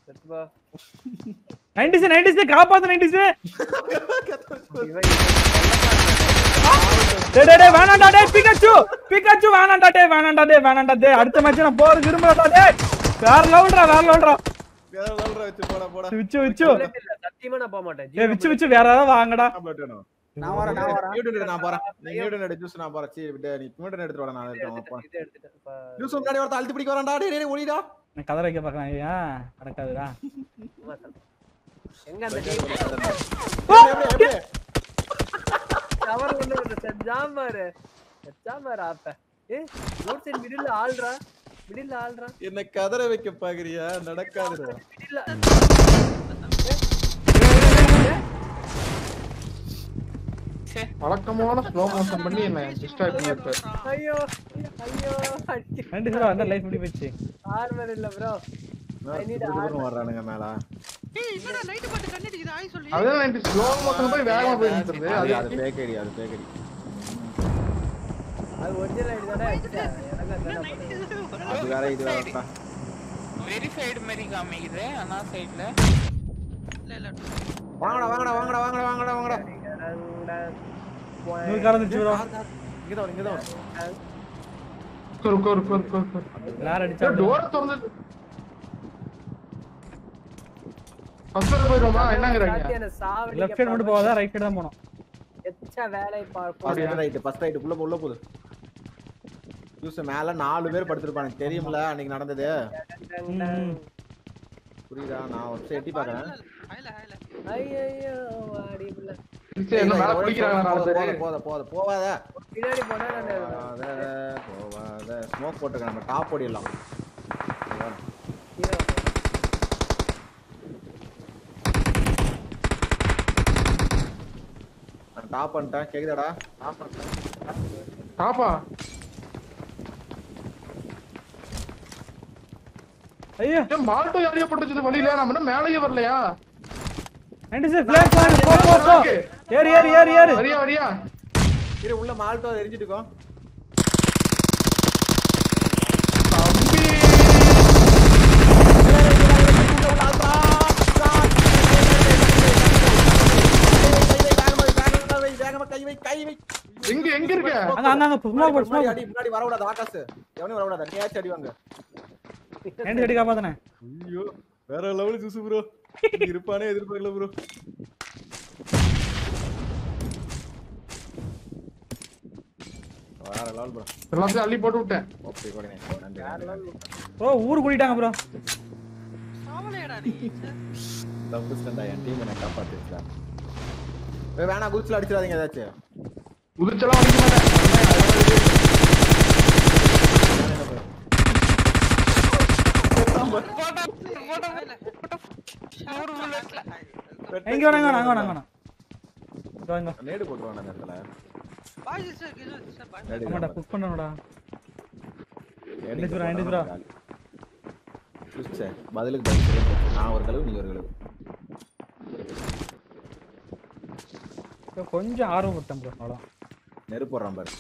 செத்துப்பா. Nineties nineties காப்பாத்து nineties இவன் இவன் டேய் டேய் டேய் வேணாம்டா டேய் பிகாச்சு பிகாச்சு வேணாம்டா டேய் வேணாம்டா டேய் வேணாம்டா டேய் அடுத்த மேட்ச் நான் போறது விரும்பலடா டேய் வேற லெவல்டா வேற லெவல்டா வேற level வச்சு போடா போடா விச்சு விச்சு bullet இல்ல, சத்தியமா நான் போக மாட்டேன் டேய் விச்சு விச்சு வேற ஏதாவது வாங்கடா tablet வேணும். நான் வரேன் நான் வரேன் நியூட்டன் எடு, நான் போறேன் நீ நியூட்டன் எடு, juice நான் போறேன். சீ, விட்டு, நீ நியூட்டன் எடுத்துட்டு வாடா, நான் எடுத்துட்டு வரேன். இது எடுத்துட்டேன் இப்ப juice முன்னாடி ஒருத்தன் அழுத்தி பிடிக்க வரான்டா. டேய், டேய், ஓடிடா. நான் கதை வைக்க பார்க்கலாம் ஐயா நடக்காதுடா சும்மா தள்ளு. எங்க அந்த டீம் எப்படி, எப்படி, எப்படி? கவர் ஒண்ணு இல்ல செஞ்சான் பாரு செஞ்சான் பாரு ஆப்ப ஏ ரோட் சைடு மிடில்ல ஆள்றா மிடில்ல ஆள்றா என்ன கதற வைக்க பாக்குறியா நடக்காதுடா மிடில்ல வழக்கமான ஸ்லோ மோஷன் பண்ணி என்ன டிஸ்ட்ராக்ட் பண்ணிட்டு ஐயோ ஐயோ அடிச்சு நைன்டிஸ் ப்ரோ அந்த லைஃப் முடி போச்சு ஆர்மர் இல்ல ப்ரோ I need துரு துருன்னு வர்றானுங்க மேல ஏய் என்னடா நைட் பாட்டு கண்ணடிக்குது ஆய் சொல்லி அதான் நைன்டி ஸ்லோ மோஷன் போய் வேகமா போய் நிறுத்துறது அது அது அது fake ID, அது fake ID. அது ஒரிஜினல் ஐடி தானே அடிச்சேன். எனக்கு அதான் பண்ணு. அது வேற இது வேறப்பா வெரிஃபைடு மாதிரி காமிக்குது அண்ணா சைடுல இல்ல இல்ல வாங்கடா வாங்கடா வாங்கடா வாங்கடா வாங்கடா வாங்கடா நூறு காரம் இருந்துச்சு ப்ரோ இங்கதான் வரு, இங்கதான் வரு. ருக்கு ருக்கு ருக்கு ருக்கு யார் அடிச்சா டோர் திறந்து ஃபர்ஸ்ட் போயிடுமா என்னங்கறாங்க சாத்தியான சாவடிக்க லெஃப்ட் சைடு மட்டும் போகாதா ரைட் சைடு தான் போகணும் எச்சா வேலை First பார்ப்போம் right, first right, உள்ள போ, உள்ள போகுது. juice மேல நாலு பேர் படுத்திருப்பானுங்க தெரியும்ல அன்னைக்கு நடந்தது ம். புரியுதா நான் ஒரு நிமிஷம் எட்டி பாக்குறேன் ஹைல ஹைல ஐயோ வாடி புள்ள சரி என்ன மேல குளிக்கிறாங்க நாலு போத பேரு போத போத போவாத பின்னாடி போனா நான் போவாத போவாத ஸ்மோக் போட்டுக்க நம்ம டாப் ஓடிடலாம் hero. நான் டாப் பண்ணிட்டேன் கேக்குதாடா டாப் பண்ணிட்டேன் பாப்பா ஐயோ ஏன் மால்ட்டோ யாரையோ போட்டுச்சு வழியில நம்ம இன்னும் மேலேயே வரலையா நைன்டிஸ் ஃபிளாஷ் வாங்க போ போ போ ஏறு ஏறு ஏறு ஏறு வரியா வரியா இரு உள்ள மால்ட்டோ எரிஞ்சிட்டுக்கோ தம்பி எங்க எங்க இருக்க அங்க அங்க அங்க ஸ்மோக் போடு ஸ்மோக் அடி முன்னாடி வரக்கூடாது ஆகாசு எவனையும் வரக்கூடாது நீயாச்சும் அடிவாங்க நைன்டிஸ் அடி காப்பாத்தனே ஐயோ வேற லெவல் ஜூஸ் ப்ரோ இருப்பானே எதிர்பார்க்கல ப்ரோ வேற லெவல் ப்ரோ எல்லாத்தையும் அள்ளி போட்டு விட்டேன் ஓகே கோடினே நன்றி நன்றி ப்ரோ ஊர் கூட்டிட்டாங்க ப்ரோ சாவலையடா நீ தப்புஸ்டா என் டீம் என்ன காப்பாத்திருக்கா ஏய் வேணா குல்ஸ்ல அடிச்சிடாதீங்க ஏதாச்சும் உதிச்செல்லாம் அடிக்க மாட்டேன் நூறு புல்லட்ல எங்க வேணாங்க நாங்க வேணாங்க வேணாம் இதோ இங்க நேடு போட்டுருவான் அந்த இடத்துல பாய் சிஸ்டர் கிஸ் சார் பாய் நேடு ஆமாடா புக் பண்ணணும்டா நேடு ரெண்டு பேரா, ரெண்டு பேரா. சுச்சே, பதிலுக்கு பதில் சொல்லு. நான் ஒரு கழுவு நீங்க ஒரு கழுவு இதோ கொஞ்சம் ஆர்வம் விட்டேன் ப்ரோ அவ்வளோ நெருப்பு போடுறான் பாரு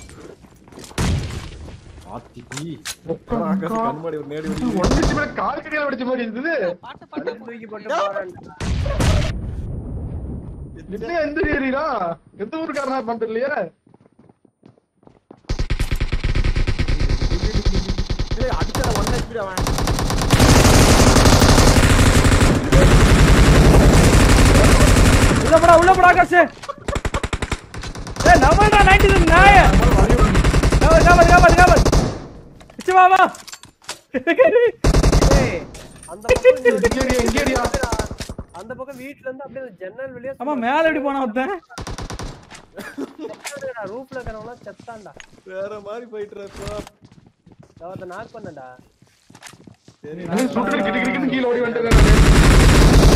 ஆத்தி ஒக்கா, ஆகாசு ஒக்கா. கண்மாடி ஒரு நேடு வெடி. ஒன்றுச்சு மேல கால் கடியில வெடிச்ச மாதிரி இருந்தது பாட்டு பாட்டு தூக்கி போட்டு போறேன் என்ன எந்த ஏரியா எந்த ஊருக்காரனா பண்றது இல்லையா ஏய், அடிச்சா ஒன் ஹெச்பி அவன் உள்ள போடா உள்ள போடா ஆகாஷ் ஏய் நம்மடா 90 நாய கவர் கவர் கவர் கவர் இச்சு வா வா ஏய், அந்த பக்கம் எங்க ஏரியா எங்க ஏரியா அந்த பக்கம் வீட்ல இருந்து அப்படியே ஜன்னல் வெளியே ஆமா மேல எப்படி போனா ஒருத்தன் ரூப்ல இருக்கிறவங்க செத்தான்டா வேற மாதிரி போயிட்டு இருப்பா அவத்த நாக் பண்ணடா சுட்டு கிட்டு கிட்டு கீழே ஓடி வந்துட்டேன்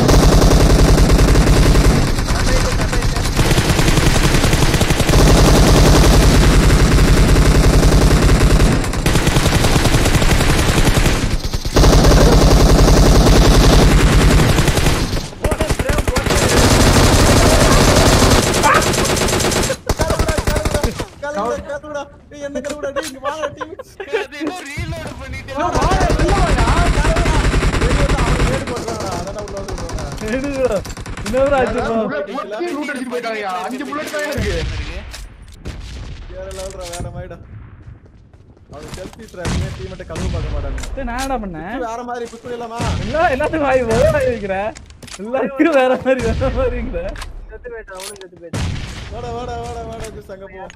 கழுவுடா, கழுவுடா. ஏய், என்ன கழுவுடா, டேய், இங்க வாங்கடா, team. அது இன்னும் ரீலோட் பண்ணிட்டு வெளிய வந்து அவனுக்கு நேடு போட்டுறான். இன்னொரு ஆச்சு bro. bullet மட்டும் loot அடிச்சிட்டு போயிட்டாங்கயா. அஞ்சு bullet தான் இருக்கு. வேற லெவல்ரா வேற மாதிரிடா அவங்க செல்ஃபி ட்ராக்ல டீம்மேட்ட கழுவு பார்க்க மாட்டாங்க டேய், நான் என்ன பண்ணேன் வேற மாதிரி புஷ் பண்ணிடலாமா எல்லாம் எல்லாத்துக்கும் வாய் ஒரே வாய் வைக்கிற எல்லாத்துக்கும் வேற மாதிரி வேற மாதிரி இருக்கிற செத்து போயிட்டான் அவனும் செத்து போயிட்டான் வாடா வாடா வாடா வாடா ஜூஸ் அங்க போ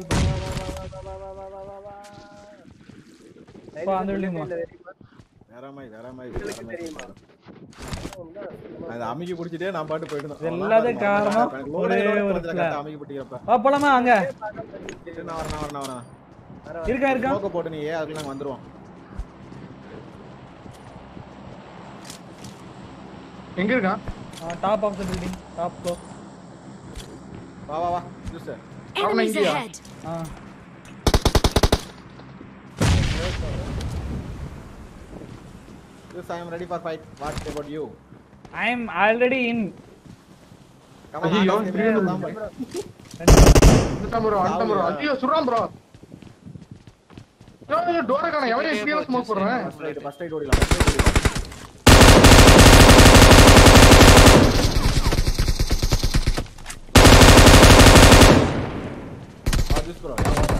பா, அந்த building வா. வேற மாதிரி வேற மாதிரி வேற உங்களுக்கு மாதிரி தெரியுமா? அது அமுக்கி புடிச்சிட்டே நான் பாட்டு போயிட்டேன் எல்லாத்துக்கும் காரணம் ஒரே ஒரு plan. அமுக்கி புடிக்கிறப்ப வா போலாமா அங்க சரி, நான் வரேன் நான் வரேன் நான் வரேன் இருக்கா இருக்கா ஸ்மோக்க போட்டு நீ ஏன் அதுக்குள்ள நாங்க வந்துருவோம் எங்க இருக்கான் top of the building top floor வா வா வா ஜூஸ் அவனை Enemies இங்கயா ahead. ஆ ஜூஸ் I am ready for fight what about you I am already in come ஐயோ, ஆன் இப்படி கம் வந்துட்டான் bro, வந்துட்டான் bro. ஐயோ, சுடுறான் bro. ஐயோ, door அ காணோம். எவன் இப்படியே smoke போடுறான்? ஃபர்ஸ்ட் ரைட் ஃபர்ஸ்ட் ரைட் ஓடிலாம் ஃபர்ஸ்ட் ரைட் ஓடிலாம் ஆ ஜூஸ் ப்ரோ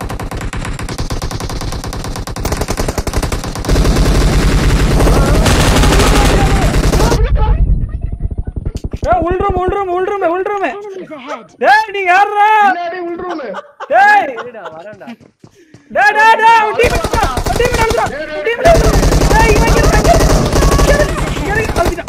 ஏ உள்ரூம் உள்ரூம் உள்ரூம் உள்ரூம் Enemies ahead. டேய் நீ யாரா பின்னாடி உள் room. டேய் இருடா வரேன்டா டேய் டேய் டேய் உன் டீம் உன் டீம் நடந்துடா உன் டீம் நடந்துடா டேய் இவன் இங்க இருக்கான் இங்க இருக்கு அழுத்திட்டான்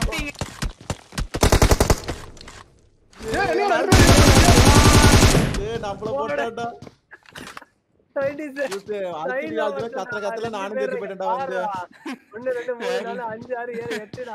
ஏய், என்ன நடக்குது? ஏய் நம்மள போட்டாடா 90s. ஜூஸ் அல்டி காலத்துல கத்தற கத்தல நானும் செத்து போயிட்டேன்டா வந்து ஆறுடா. ஒண்ணு, ரெண்டு, மூணு, நாலு, அஞ்சு, ஆறு, ஏழு, எட்டுடா.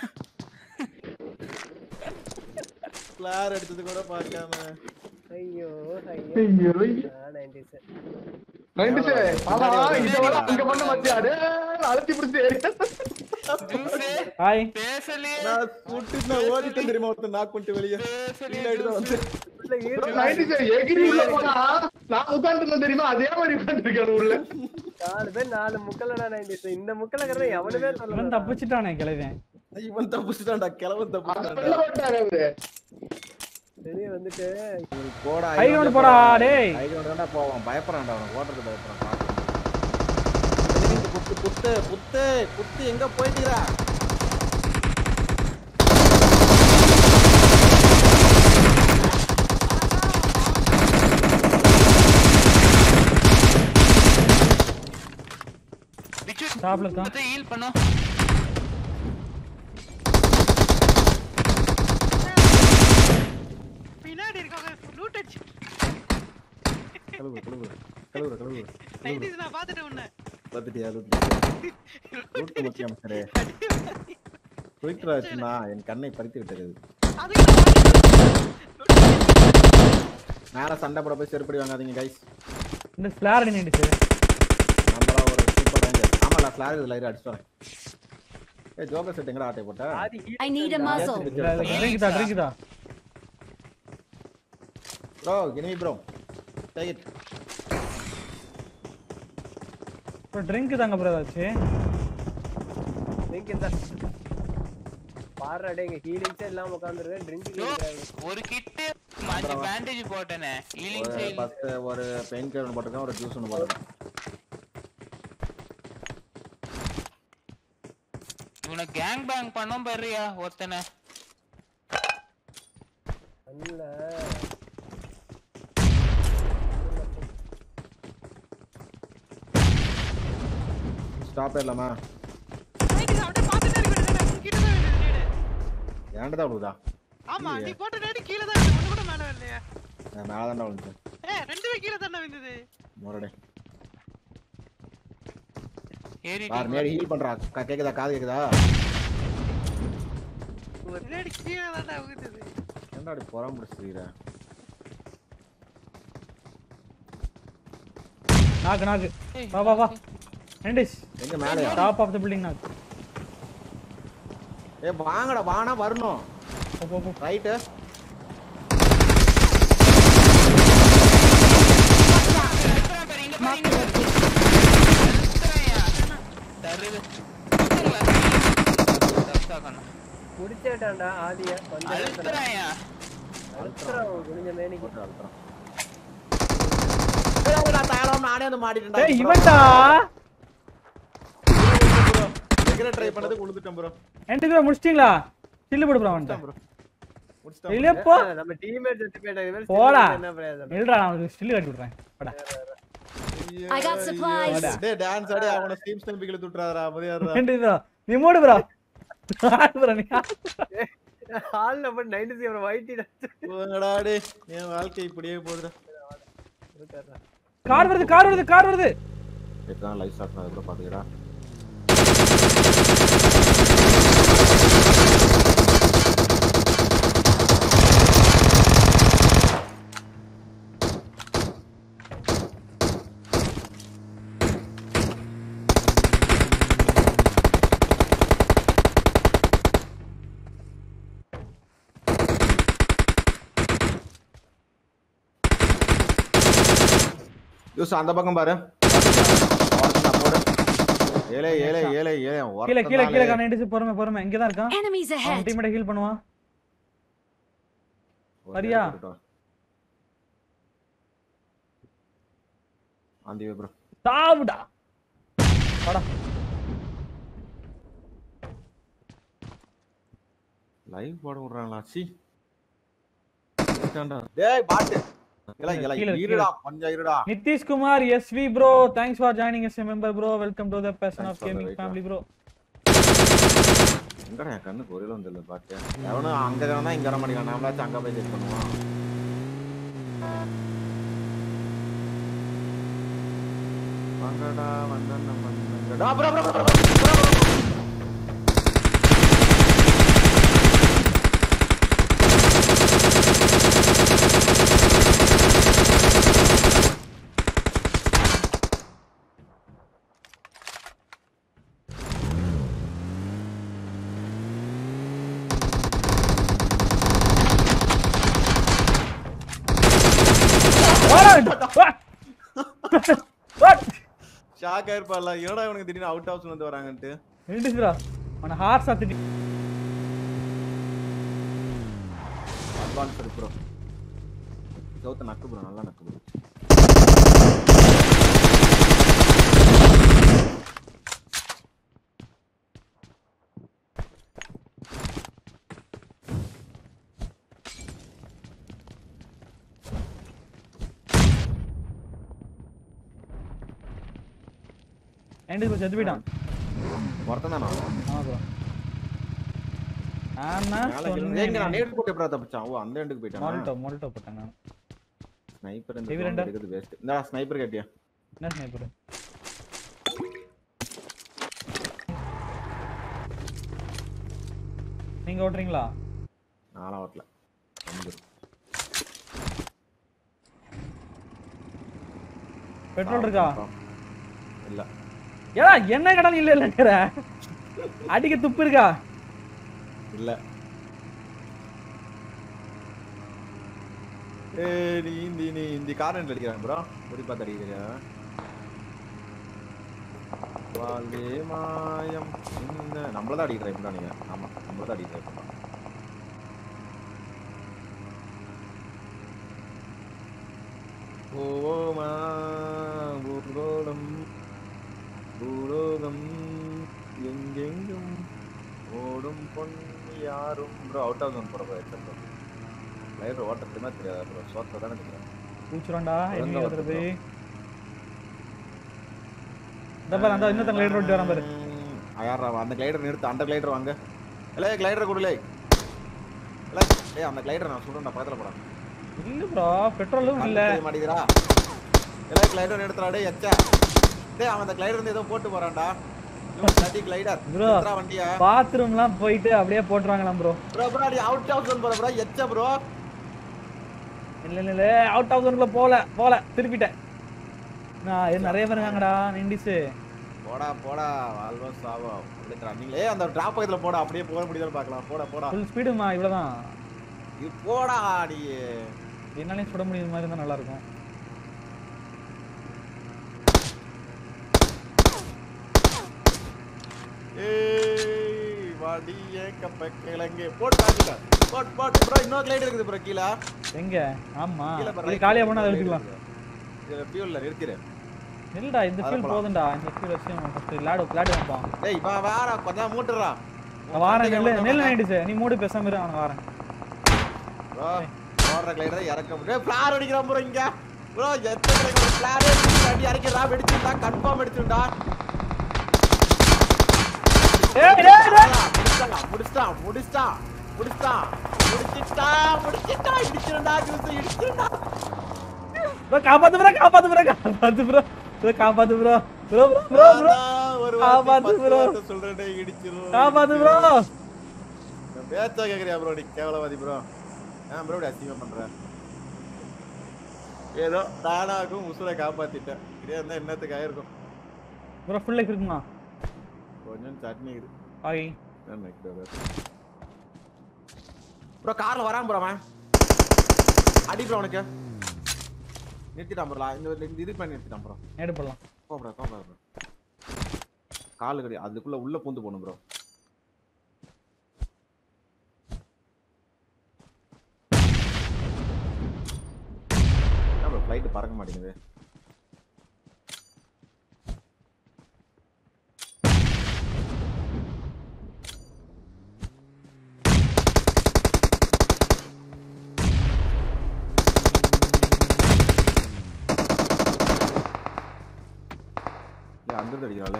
ஃபிளார் அடிச்சது கூட பார்க்காம ஐயோ, ஐயோ. ஐயோ, ஆ, 90s. Ninety sir. ஆமா, இதோட அங்க பண்ண மத்தியா? டேய், அழுத்தி பிடிச்சு ஏறி. ஹாய் பேசலே நான் சுட்டு நான் ஓடிட்டேன் தெரியுமா ஒருத்தன் நாக் பண்ணிட்டு வெளியே பேசலே கீழ அடிதான் வந்து உள்ள ஈடு நைன்டி சார், எகிரி உள்ள போனா, நான் உட்கார்ந்திருந்தேன் தெரியுமா அதே மாதிரி உட்கார்ந்திருக்காரு உள்ள நாலு பேர் நாலு முக்கலடா 90s. இந்த முக்கலங்கிறத எவனுமே இவன் சொல்லல தப்பிச்சிட்டானே கிழவன் இவன் தப்பிச்சுட்டான்டா கிழவன் அந்த தப்பிச்சுட்டான்டா வெளில போட்டாரு அவரு வெளிய வந்துட்டு போடா ஹை கிரவுண்ட் போடா டேய் ஹை கிரவுண்ட் தான்டா போவான் பயப்படுறான்டா அவன் ஓடுறது பயப்படுறான் பாத்து. புத்து புத்து புத்து புத்து எங்க போயிட்டீரா பிச்சு டாப்ல இருக்கான் ஹீல் பண்ணு பின்னாடி இருக்காங்க லூட் அடிச்சு கழுவு கழுவு கழுவு கழுவு நைன்டிஸ் நான் பாத்துட்டேன் உன்னை பார்த்துட்டியா ரூட் முக்கியம் சரே குயிக் ராஜ்னா என் கண்ணை பறித்து விட்டது அதுக்கு நான் மேல சண்டை போட போய் செருப்படி வாங்காதீங்க கைஸ் இந்த ஃபிளார் அடி நின்னுச்சு நம்மளா ஒரு சூப்பர் ரேஞ்சர் ஆமால ஃபிளார் இதுல இரு அடிச்சு வரேன் ஏய் ஜோக்கர் செட் எங்கடா ஆட்டை போட்ட Aadhi heal I need a muzzle. Drink தான் ட்ரிங்க் தான் ப்ரோ கினி bro take it bro drink தாங்க ப்ரோ ஏதாச்சு drink இந்த பாருடா டேய் இங்க ஹீலிங்ஸே இல்லாம உட்கார்ந்திருக்கேன் ட்ரிங்க் யோ, ஒரு கிட்டு அஞ்சு பேண்டேஜ் போட்டேனே ஹீலிங் ஒரு சைல் பத்து ஒரு பெயின் கில்லர் ஒன்று போட்டிருக்கேன் ஒரு ஜூஸ் ஒன்று போட்டிருக்கேன் இவனை கேங் பேங் பண்ணோம் பாருயா ஒருத்தனை இல்ல ஸ்டாப் இல்லாமா நைன்டிஸ் அப்படியே பாத்துட்டே இருக்க கிட்ட தான் இருக்கு நேடு. ஏன்டா விழுதா ஆமா நீ போட்ட நேடு கீழ தான் இருக்கு ஒண்ணு கூட மேல வரலையா நான் மேலே தான்டா விழுந்து ஏ ரெண்டுமே கீழ தானே விழுந்தது முரடே ஏறி பாரு நேடி ஹீல் பண்றா கா- கேக்குதா காது கேக்குதா நேடு கீழ தானே விழுந்தது ஏன்டா அப்படி புறம் பிடிச்சிருக்கிற நாக்கு நாக்கு வா வா வா ரெண்டிஸ் எங்க மேலயா டாப் ஆஃப் த பில்டிங் நாக்கு ஏ வாங்கடா வானா வரணும் போ போ போ ரைட்டு தருது முடிச்சேட்டான்டா ஆதிய கொஞ்சம் அழுத்துறாயா அழுத்துறான் குனிஞ்ச மேனிக்கு போட்டு அழுத்துறான். ஏய், நான் தாராளமா நானே வந்து மாட்டிட்டேன்டா. டேய் இவன்டா எகிற try பண்ணதுக்கு விழுந்துட்டேன் bro. என்கிட்ட கூட முடிச்சிட்டீங்களா சில்லு போடு ப்ரோ முடிச்சிட்டேன் அவன்கிட்ட bro. முடிச்சிட்டேன் bro. இல்லையே போ நம்ம டீம்மேட் செத்து போயிட்டாங்க இவன் போடா. என்ன பிரயோஜனம் இல்லடா நான் உனக்கு ஸ்டில் கட்டி விடுறேன் போடா I got supplies. டேய், dance ஆடி அவனை steam stamp க்கு இழுத்து விட்டுறாதடா, மதியாடுறா. ரெண்டு ப்ரோ நீ மூடு ப்ரோ ப்ரோ நீ ஹால்ல போய் நைன்டி சீவன் வைட்டிடா போங்கடா டேய், என் வாழ்க்கை இப்படியே போகுதுடா. கார் வருது கார் வருது கார் வருது இப்பதான் live start பண்ணதுக்கு அப்புறம் பாத்துக்கடா. யூஸ் அந்த பக்கம் பாரு ஒருத்தன் நான் போறேன். ஏலே ஏலே ஏலே ஏலே கீழே கீழே கீழே ஒருத்தன் கண்ணடிச்சு பொறுமை பொறுமை இங்க தான் இருக்கான் Enemies அவன் ahead. டீம்மேட் ஹீல் பண்ணுவான் ஒரு வரியா? நேரம் விட்டுட்டு வா. ஆந்தி வே ப்ரோ சாவுடா வாடா லைவ் போட விடுறாங்களா சி டேய் பாட்டு இல்ல இல்ல கீழே, இருடா கொஞ்சம் இருடா Nithish Kumar SV bro thanks for joining S member bro welcome to the passion of Thanks for the gaming wait, family bro எங்கடா என் கண்ணுக்கு ஒரே வந்து பாட்டு எவனும் அங்க வேணா இங்க வர மாட்டேங்கிறான் நாமளாச்சும் அங்க போய் செக் பண்ணுவோம் வாங்கடா வந்தா வந்தா ப்ரோ ப்ரோ ப்ரோ ஷாக் ஆயிருப்பால என்னடா இவனுக்கு திடீர்னு அவுட் ஹவுஸ்ல இருந்து வராங்கன்ட்டு நிதிஷ் ப்ரோ அவன ஹார்ஸ் ஆத்திட்டு அட்வான்ஸ் இருக்கு ப்ரோ சவுத்த நக்கு ப்ரோ நல்லா நக்கு ப்ரோ என்டி ப்ரோ செத்து போயிட்டான் ஒருத்தன் தானா ஆமா ப்ரோ ஆனா மேல இருந்து எங்க நான் சொன்னேன் நேட் போட்டு எப்படா தப்பிச்சான் ஓ அந்த எண்டுக்கு போயிட்டான் மொல்டோ மொல்டோ போட்டேன் நான் ஸ்னைப்பர் இந்த Heavy ground render. இருக்குது வேஸ்ட் இந்த ஸ்னைப்பர் கேட்டியா என்ன ஸ்னைப்பர் நீங்க ஓட்டுறீங்களா நாலாம் வரல வந்துரு பெட்ரோல் இருக்கா இல்ல ஏடா என்ன கடன் இல்ல இல்லங்கிற அடிக்க துப்பு இருக்கா இல்ல ஏய் நீ இந்த நீ இந்த காரன்ல அடிக்கிறாங்க ப்ரோ ஒரு பார்த்து அடிக்கிறியா வாழ்வே மாயம் இந்த நம்மள தான் அடிக்கிறேன் இப்படி நீங்க ஆமா நம்மள தான் அடிக்கிறேன் ஓமா பூகோளம் பூலோகம் எங்கெங்கும் ஓடும் பொன் யாரும் ப்ரோ அவுட் ஆஃப் ஜோன் போற ப்ரோ லைட் ஓட்டத்துமே தெரியாது ப்ரோ சோத்த தானே தெரியும் பூச்சுறான்டா என்ன ஒழுங்கா ஓட்டுறது இந்த பாரு அந்த இன்னொருத்தன் லைட் ஓட்டி வரான் பாரு யாரா அந்த கிளைடர் நிறுத்து அந்த கிளைடர் வாங்க இல்லை கிளைடர் கொடுலே இல்லை ஏய் அந்த கிளைடர் நான் சொல்றேன் பக்கத்துல போடா இல்ல ப்ரோ பெட்ரோலும் இல்ல மாட்டேங்கிறா இல்லை கிளைடர் நிறுத்துறா டேய் எச்சா டேய் அவன் அந்த கிளைடர் இருந்து ஏதோ போட்டு போறான்டா தட்டி கிளைடர் Bro. வண்டியா பாத்ரூம்லாம் போயிட்டு அப்படியே போட்டுருவாங்களாம் ப்ரோ ப்ரோ ப்ரோ நீ அவுட் ஆஃப் ஜோன் போற ப்ரோ எச்சா ப்ரோ இல்ல இல்ல இல்ல அவுட் ஆஃப் ஜோனுக்குள்ள போல போல திருப்பிட்டேன் நான் இது நிறைய பேர் இருக்காங்கடா நிண்டிஸ் போடா போடா வாழ்வா சாவா அப்படிங்கிற நீங்களே அந்த டிராப் பக்கத்துல போடா அப்படியே போக முடியுதான்னு பார்க்கலாம் போடா போடா ஃபுல் ஸ்பீடுமா இவ்வளவுதான் இது போடா நீ என்னாலையும் சுட முடியுற மாதிரி இருந்தா நல்லா இருக்கும் ஏய் வாடி ஏன் கப்ப கிழங்கு போட்டு காட்டுங்க போட் போட் ப்ரோ இன்னொரு கிளைட் இருக்குது ப்ரோ கீழே எங்க ஆமா கீழே பாரு, இது காலியா போனா அதை எடுத்துக்கலாம் இது ஃபியூல்ல நிறுத்திடு இல்லடா இந்த அதை ஃபீல் போலாம். போதும்டா இந்த ஃபீல் வச்சு நம்ம ஃபர்ஸ்ட் விளையாடு விளையாடு வைப்போம் டேய் வா வாடா கொஞ்சம் மூட்டுறா நான் வாரேன் நெல்லு நெல்லு நைட்டு நீ மூடு பேசாம இரு அவன வாரேன் ப்ரோ போடுற கிளைடர் இறக்க முடியும் ஃபிளார் அடிக்கிறான் ப்ரோ இங்க ப்ரோ எத்தனை ஃபிளார் அடி இறக்கிறா வெடிச்சுடா கன்ஃபார்ம் எடுத்துடா ஏய் டேய் டேய் முடிச்சிட்டான் முடிச்சிட்டான் முடிச்சிட்டான் முடிச்சிட்டான் முடிச்சிட்டான் இடிச்சிருந்தா ஜூஸ் இடிச்சிருந்தா ப்ரோ காப்பாத்து ப்ரோ காப்பாத்து ப்ரோ காப்பாத்து ப்ரோ ப்ரோ காப்பாத்து bro bro bro bro bro ஒரு காப்பாத்து bro. சொல்றேன் இடிச்சிரும் காப்பாத்து ப்ரோ பேச்சா கேக்குறியா ப்ரோ நீ கேவலவாதி ப்ரோ ஏன் ப்ரோ இப்படி அசிங்கம் பண்ற ஏதோ தானாக்கும் உசுரை காப்பாத்திட்டேன் இதே இருந்தா என்னத்துக்கு ஆயிருக்கும் ப்ரோ ஃபுல் லைஃப் இருக்குமா கொஞ்சம் சட்னி இது ஆய் ப்ரோ கார்ல வரான் ப்ரோ அவன் அடி ப்ரோ உனக்கு நிறுத்திட்டான் ப்ரோ இந்த இந்த இது பண்ணி நிறுத்திட்டான் ப்ரோ நேடு போடலாம் போ ப்ரோ போ ப்ரோ காலு கடி அதுக்குள்ள உள்ள பூந்து போகணும் ப்ரோ என்ன ப்ரோ ஃப்ளைட் பறக்க மாட்டேங்குது ஏன் அந்த அடிக்கிறாள்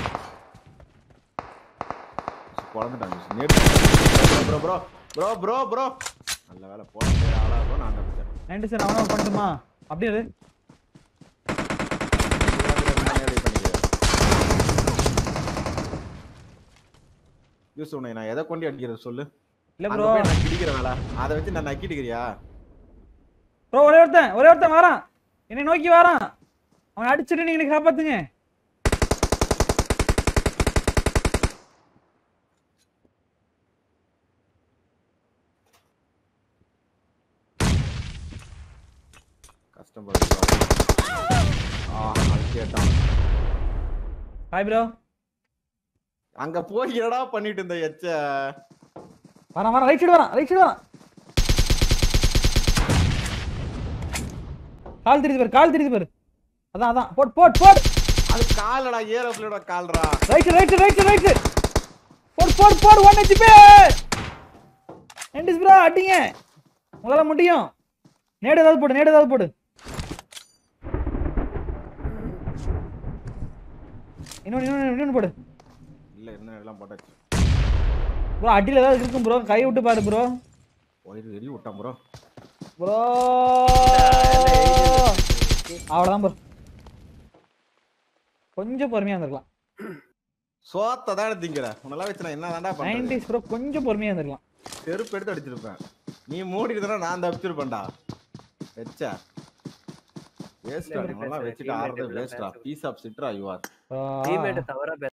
குழந்துட்டாங்க நேற்று bro bro bro bro bro நல்ல வேலை போட ஆளா இருக்கும் நான் தப்பிச்சேன் நைன்டி சார் அவனும் பண்ணட்டுமா அப்படியே இரு. யூஸ் உன்னை நான் எதை கொண்டு அடிக்கிறது சொல்லு இல்ல அங்க ப்ரோ போய் நான் கிடிக்கிற வேலை அதை வச்சு நான் நக்கிட்டுக்கிறியா ப்ரோ ஒரே ஒருத்தன் ஒரே ஒருத்தன் வரான் என்னை நோக்கி வரான் அவனை அடிச்சிட்டு நீங்க காப்பாத்துங்க கஷ்டப்படுது ஆ அது கேட்டான் ஹாய் ப்ரோ அங்க போய் என்னடா பண்ணிட்டு இருந்த எச்ச வரான் வரான் ரைட் சைடு வரான் ரைட் சைடு வரான் கால் தெரியுது பாரு கால் தெரியுது பாரு அதான் அதான் போட் போட் போட் அது காலடா ஏரோப்ளேனோட கால்ரா ரைட் ரைட் ரைட் ரைட் போட் போட் போட் ஒன் ஹெச்பி எண்டிஸ் ப்ரோ அடிங்க உங்களால முடியும் நேடு ஏதாவது போடு நேடு ஏதாவது போடு இன்னொன்று இன்னொன்று இன்னொன்று போடு இல்ல என்ன எல்லாம் போட்டாச்சு ப்ரோ அடியில் ஏதாவது இருக்கும் ப்ரோ கை விட்டு பாரு ப்ரோ ஒயிட் வெறி விட்டான் ப்ரோ ப்ரோ அவ்வளோதான் ப்ரோ கொஞ்சம் பொறுமையாக இருந்திருக்கலாம் சோத்த தான் திங்கிற உன்னெல்லாம் வச்சு நான் என்ன தாண்டா பண்றது நைன்டிஸ் ப்ரோ கொஞ்சம் பொறுமையாக இருந்திருக்கலாம் செருப்பு எடுத்து அடிச்சிருப்பேன் நீ மூடி இருந்தா நான் தப்பிச்சிருப்பேன்டா வெச்சா வேஸ்டா நீ எல்லாம் வச்சுட்டு ஆடுறது வேஸ்டா பீஸ் ஆஃப் சிட்ரா யூ ஆர் ஆ. டீம்மேட் தவறா